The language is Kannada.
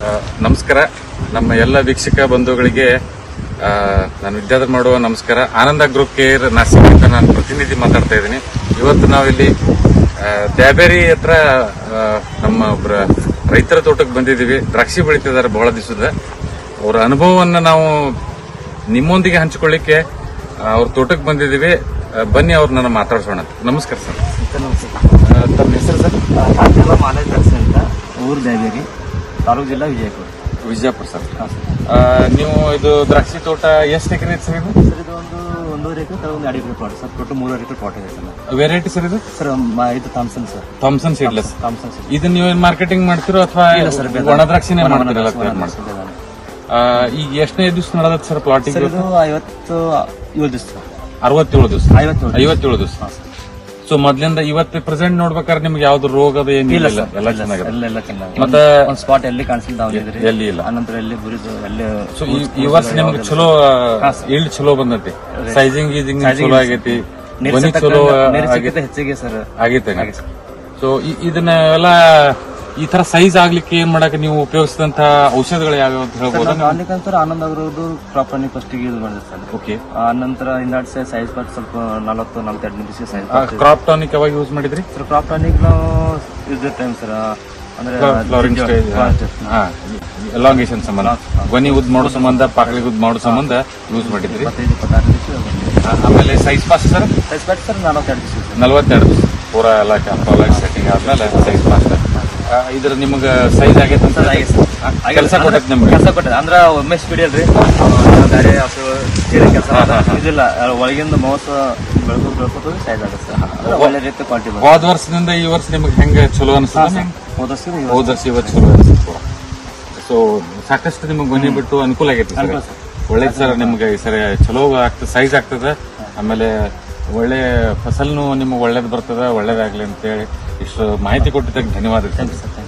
ಆ, ನಮಸ್ಕಾರ ನಮ್ಮ ಎಲ್ಲ ವೀಕ್ಷಕ ಬಂಧುಗಳಿಗೆ ಆ, ನಾನು ವಿದ್ಯಾಧರ್ ಮಾಡುವ ನಮಸ್ಕಾರ ಆನಂದ ಗ್ರೂಪ್ ಕೇರ್ ನಾಸಿಕ್ ಅಂತ ನಾನು ಪ್ರತಿನಿಧಿ ಮಾತಾಡ್ತಾ ಇದ್ದೀನಿ ಇವತ್ತು ನಾವಿಲ್ಲಿ ಆ, ದ್ಯಾಬೇರಿ ಹತ್ರ ಆ, ನಮ್ಮ ಒಬ್ಬರ ರೈತರ ತೋಟಕ್ಕೆ ಬಂದಿದ್ದೀವಿ ದ್ರಾಕ್ಷಿ ಬೆಳೀತಿದ್ದಾರೆ ಬಹಳ ದಿವಸದ ಅವರ ಅನುಭವವನ್ನ ನಾವು ನಿಮ್ಮೊಂದಿಗೆ ಹಂಚಿಕೊಳ್ಳಿಕ್ಕೆ ಆ, ಅವ್ರ ತೋಟಕ್ಕೆ ಬಂದಿದ್ದೀವಿ ಆ, ಬನ್ನಿ ಅವ್ರನ್ನ ಮಾತಾಡ್ಸೋಣ ನಮಸ್ಕಾರ ಸರ್ ಆ, ತಮ್ಮ ಹೆಸರು ಸರ್ ಕಾಂತೆಲ್ಲ ಮಾಲೆ ದರ್ಶನ ಅಂತ ಊರು ದೇವೇರಿ ತಾಲೂಕು ಜಿಲ್ಲಾ ವಿಜಯಪುರ ವಿಜಯಪುರ ಸರ್ ಆ, ನೀವು ಇದು ದ್ರಾಕ್ಷಿ ತೋಟ ಎಷ್ಟು ಎಕರೆ ಐತೆ ಸರ್ ಇದು ಸರ್ ಇದು ಒಂದು ಒಂದೂವರೆ ಎಕರೆ ತರ ಒಂದು ಎರಡು ಎಕರೆ ಪ್ಲಾಟ್ ಸರ್ ಟೋಟಲ್ ಮೂರುವರೆ ಎಕರೆ ಪ್ಲಾಟ್ ಇದೆ ಸರ್ ವೆರೈಟಿ ಸರ್ ಇದು ಸರ್ ಮ- ಇದು Thompson sir Thompson seedless Thompson sir ಇದನ್ನ ನೀವು ಮಾರ್ಕೆಟಿಂಗ್ ಮಾಡ್ತಿರೋ ಅಥವಾ ಇಲ್ಲ ಸರ್ ಒಣ ದ್ರಾಕ್ಷಿನೇ ಮಾಡ್ತೀರಲ್ಲ ತಯಾರು ಮಾಡ್ತೀರಾ? ಆ, ಈಗ ಎಷ್ಟನೇ ದಿವಸ ನಡೆದತ್ ಸರ್ ಪ್ಲಾಟಿಂಗ್ ಸರ್ ಇದು ಐವತ್ತು ಏಳು ದಿವಸ ಸರ್ ಅರವತ್ತೇಳು ದಿವಸ ಐವತ್ತೇಳು ಐವತ್ತೇಳು ದಿವಸ ಸೊ ಮೊದ್ಲಿಂದ ಇವತ್ತು ಪ್ರೆಸೆಂಟ್ ನೋಡ್ಬೇಕಾದ್ರೆ ನಿಮ್ಗೆ ಯಾವ್ದು ರೋಗದ ಏನಿಲ್ಲ ಎಲ್ಲ ಚೆನ್ನಾಗಿದೆ ಎಲ್ಲ ಎಲ್ಲ ಚೆನ್ನಾಗಿ ಮತ್ತೆ ಒಂದು ಸ್ಪಾಟ್ ಎಲ್ಲಿ ಕಾಣಿಸಿಲ್ಲ ನಾವು ಇದ್ರಿ ಎಲ್ಲಿ ಇಲ್ಲ ಆನಂತರ ಎಲ್ಲಿ ಗುರಿದು ಎಲ್ಲಿ ಸೊ ಈ- ಈ ವರ್ಷ ನಿಮ್ಗೆ ಚಲೋ ಇಲ್ಡ್ ಚಲೋ ಬಂದೈತಿ ಸೈಜಿಂಗ್ ಗೀಜಿಂಗ್ ಚಲೋ ಆಗೈತಿ ಧ್ವನಿ ಚಲೋ ನಿರೀಕ್ಷೆಗಿಂತ ಹೆಚ್ಚಿಗೆ ಸರ್ ಆಗೈತೆ ಸೊ ಇದನ್ನ ಎಲ್ಲ ಈ ತರ ಸೈಜ್ ಆಗ್ಲಿಕ್ಕೆ ಏನ್ ಮಾಡಕ್ಕೆ ನೀವು ಉಪಯೋಗಿಸಿದಂತ ಔಷಧಗಳು ಯಾವ್ಯಾವ ಅಂತ ಹೇಳ್ಬೋದಾ ಮಾಡ್ಲಿಕ್ಕೆ ಸರ್ ಆನಂದ್ ಅವರದ್ದು ಕ್ರಾಪ್ ರನ್ನಿ ಫಸ್ಟಿಗೆ ಇದು ಮಾಡಿದೆ ಸರ್ ಓಕೆ ಆ ನಂತರ ಹಿಂದಾಡ್ ಸೈಜ್ ಪಾರ್ಟ್ ಸ್ವಲ್ಪ ನಲವತ್ತು ನಲವತ್ತೆರಡು ನಿಮಿಷ ಸೈಜ್ ಕ್ರಾಪ್ ಟಾನಿಕ್ ಯಾವಾಗ ಯೂಸ್ ಮಾಡಿದ್ರಿ ಸರ್ ಕ್ರಾಪ್ ಟಾನಿಕ್ ನಾವು ಇದ್ರ ಟೈಮ್ ಸರ್ ಅಂದ್ರೆ ಫ್ಲವರಿಂಗ್ ಸ್ಟೇಜ್ ಎಲಾಂಗೇಶನ್ ಸಂಬಂಧ ಗೊನಿ ಉದ್ ಮಾಡೋ ಸಂಬಂಧ ಪಾಕಳಿ ಉದ್ ಮಾಡೋ ಸಂಬಂಧ ಯೂಸ್ ಮಾಡಿದ್ರಿ ಇಪ್ಪತ್ತೈದು ಇಪ್ಪತ್ತಾರು ನಿಮಿಷ ಆ, ಆಮೇಲೆ size pass sir size part sir ನಲವತ್ತೆರಡು ನಿಮಿಷ ಸರ್ ನಲವತ್ತೆರಡು ದಿವಸ ಪೂರಾ ಎಲ್ಲ ಕ್ಯಾಂಪ್ ಸೆಟ್ಟಿಂಗ್ ಆದ್ಮೇಲೆ ಸೈಜ್ ಪಾಸ್ ಇದ್ರ ನಿಮ್ಗೆ ಸೈಜ್ ಆಗೈತೆ ಅಂತ ಕೆಲಸ ಕೊಟ್ಟೈತೆ ನಿಮ್ಗೆ ಕೆಲಸ ಕೊಟ್ಟೆ ಅಂದ್ರೆ ಒಮ್ಮೆ ಸ್ಪೀಡ್ ಅಲ್ರಿ ಗಾಡಿ ಕೆಲಸ ಇದಿಲ್ಲ ಒಳಗಿಂದ ಮೌಸ್ ಬೆಳ್ಕೋದು ಬೆಳ್ಕೋದು ಸೈಜ್ ಆಗುತ್ತೆ ಸರ್ ಅಂದ್ರೆ ಒಳ್ಳೆ ರೀತಿ ಕ್ವಾಲಿಟಿ ಬರುತ್ತೆ ಹೋದ ವರ್ಷದಿಂದ ಈ ವರ್ಷ ನಿಮ್ಗೆ ಹೆಂಗ ಚಲೋ ಅನಿಸ್ತದೆ ಹೋದಷ್ಟು ಹೋದ ವರ್ಷ ಇವತ್ತು ಚಲೋ ಅನಿಸ್ತು ಸೊ ಸಾಕಷ್ಟು ನಿಮಗೆ ಗೊನಿ ಬಿಟ್ಟು ಅನುಕೂಲ ಆಗೈತಿ ಸರ್ ಒಳ್ಳೇದು ಸರ್ ನಿಮ್ಗೆ ಈ ಸರಿ ಚಲೋ ಆಗ್ತದೆ ಸೈಜ್ ಆಗ್ತದೆ ಆಮೇಲೆ ಒಳ್ಳೆ ಫಸಲ್ನು ನಿಮ್ಗೆ ಒಳ್ಳೇದು ಬರ್ತದೆ ಒಳ್ಳೇದಾಗ್ಲಿ ಅಂತೇಳಿ ಇಷ್ಟು ಮಾಹಿತಿ ಕೊಟ್ಟಿದ್ದಕ್ಕೆ ಧನ್ಯವಾದ ಥ್ಯಾಂಕ್ ಯು ಸರ್